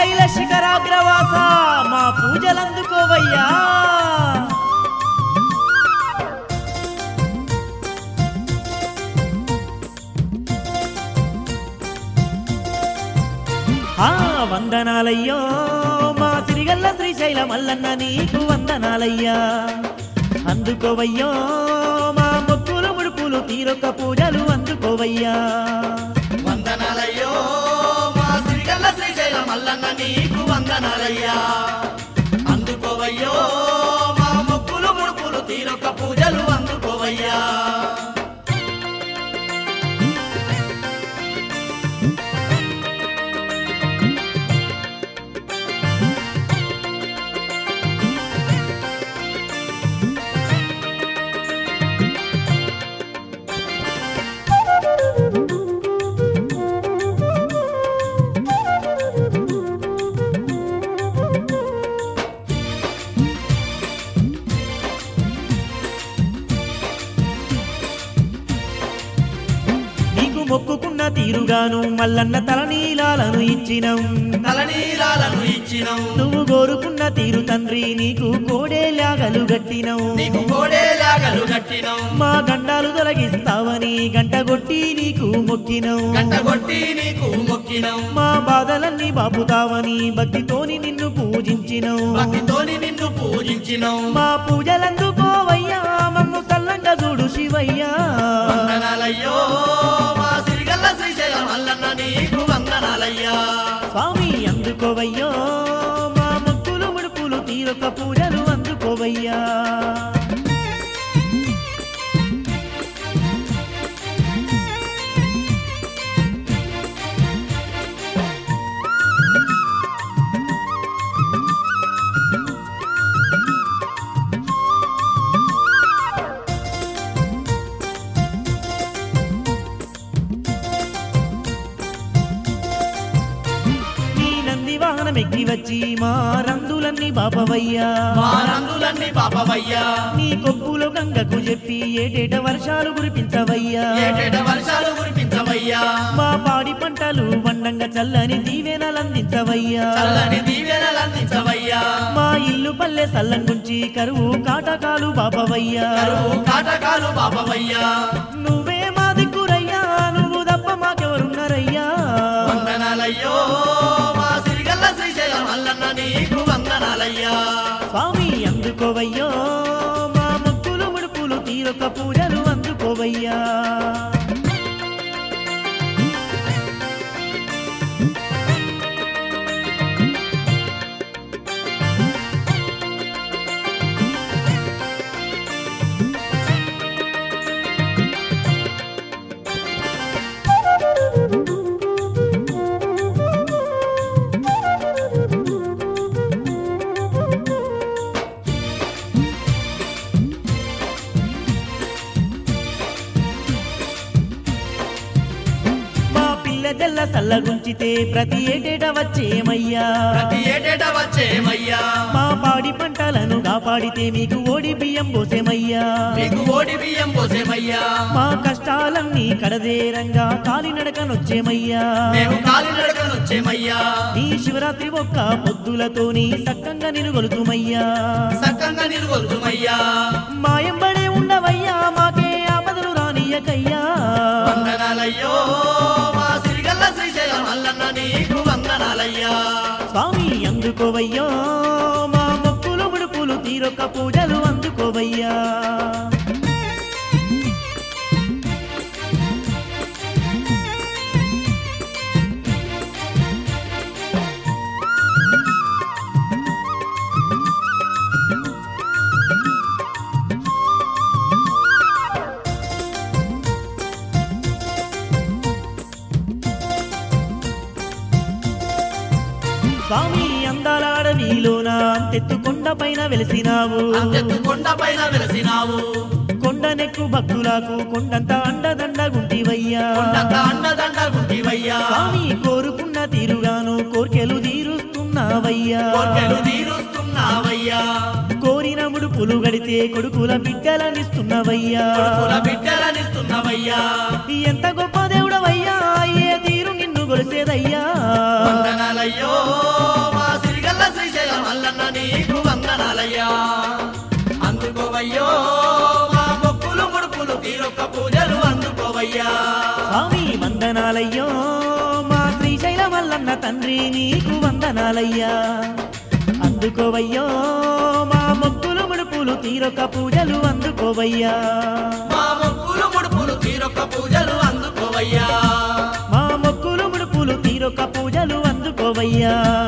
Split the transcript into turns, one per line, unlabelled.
శ్రీశైల శిఖరాగ్రవాస మా పూజలందుకోవయ్యా ఆ వందనాలయ్యో మా సిరిగల్ల శ్రీశైల మల్లన్న నీకు వందనాలయ్యా అందుకోవయ్యో మా మొక్కులు ముడుపులు తీరొక్క పూజలు అందుకోవయ్యా
వందనాలయ్యో మా శ్రీగల్ల శ్రీశైల మల్లన్న నీకు వందనాలయ్యా అందుకోవయ్యో మా మొక్కులు ముడుపులు తీరొక్క పూజలు అందుకోవయ్యా
నీకు మొక్కుకున్న తీరుగాను మల్లన్న తలనీలాలను ఇచ్చినం
తలనీలాలను ఇచ్చినం
నువ్వు కోరుకున్న తీరు తండ్రి నీకు కోడేలాగలు గట్టినం
నీకు కోడేలాగలు కట్టినం
మా గండాలు తొలగిస్తావని గంట కొట్టి నీకు మొక్కినం
గంట కొట్టి నీకు మొక్కినం
మా బాధలన్నీ బాపుతావని భక్తితోని నిన్ను పూజించినం
భక్తితోని నిన్ను పూజించినం
మా పూజలందుకోవయ్యా మమ్ము సల్లంగా చూడు శివయ్యా
వందనాలయ్యో మా సిరిగల్ల శ్రీశైల మల్లన్న నీకు వందనాలయ్యా
స్వామి అందుకోవయ్యో మా మొక్కులు ముడుపులు తీరొక పూజలు అందుకోవయ్యా నీ నంది వాహనం ఎక్కి వచ్చి మా రందులన్నీ బాపవయ్యా
మా నందులన్నీ పాపవయ్యా
నీ కొప్పులో గంగకు చెప్పి ఏటేట వర్షాలు కురిపించవయ్యా
ఏటేట వర్షాలు కురిపించవయ్యా
మా పాడి పంటలు వండంగా చల్లని దీవెనలందించవయ్యా
చల్లని దీవెనలు అందించవయ్యా
మా ఇల్లు పల్లె సల్లం గుంచి కరువు కాటకాలు బాపవయ్యా
కరువు కాటకాలు పాపవయ్యా
నువ్వే మా దిక్కురయ్యా నువ్వు తప్ప మాకెవరున్నారయ్యా
వందనాలయ్యో మా సిరిగల్ల శ్రీశైల మల్లన్న నీకు వందనాలయ్యా
స్వామి అందుకోవయ్యో మా మొక్కులు ముడుపులు తీరొక పూజలు అందుకోవయ్యా మా పిల్ల జల్ల సల్లగుంచితే ప్రతి ఏటేట వచ్చేమయ్యా
ప్రతి ఏటేట వచ్చేమయ్యా
మా పాడి పంటలను కాపాడితే మీకు ఓడి బియ్యం పోసేమయ్యా
మీకు ఓడి బియ్యం పోసేమయ్యా
మా కష్టాలన్నీ కడదేరంగా కాలినడకనొచ్చేమయ్యా
మేము కాలినడకనొచ్చేమయ్యా
నీ శివరాత్రి ఒక్క పొద్దులతోని సక్కంగా నిలుగొలుతుమయ్యా
సక్కంగా నిలుగొలుతుమయ్యా
మాయంబడే ఉండవయ్యా మాకే ఆపదలు రానియకయ్యా
వందనాలయ్యో మా సిరిగల్ల శ్రీశైల మల్లన్న నీకు వందనాలయ్యా
స్వామి అందుకోవయ్యో మా మొక్కులు ముడుపులు తీరొక్క పూజలు అందుకోవయ్యా స్వామి అందాల అడవిలోన అంతెత్తు కొండ పైన వెలిసినావు
అంతెత్తు కొండ పైన వెలసినావు
కొండనెక్కు భక్తులకు కొండంత అండదండగుంటివయ్యా
కొండంత అండదండ గుంటివయ్యా
స్వామి కోరుకున్న తీరుగాను కోర్కెలు తీరుస్తున్నావయ్యా
కోర్కెలు తీరుస్తున్నావయ్యా
కోరిన ముడుపులు గడితే కొడుకుల బిడ్డలనిస్తున్నవయ్యా
కొడుకుల బిడ్డలనిస్తున్నవయ్యా
ఎంత గొప్ప దేవుడవయ్యా ఏ తీరు నిన్ను కొలిసేదయ్యా
వందనాలయ్యో మా సిరిగల్ల శ్రీశైలం మల్లన్న నీకు వందనాలయ్యా అందుకోవయ్యో మా మొక్కులు ముడుపులు తీరొక్క పూజలు అందుకోవయ్యా
స్వామి వందనాలయ్యో మా శ్రీశైల మల్లన్న తండ్రి నీకు వందనాలయ్యా అందుకోవయ్యో మా మొక్కులు ముడుపులు తీరొక పూజలు అందుకోవయ్యా
మా మొక్కులు ముడుపులు తీరొక్క పూజలు అందుకోవయ్యా
మా మొక్కులు ముడుపులు తీరొక పూజలు అందుకోవయ్యా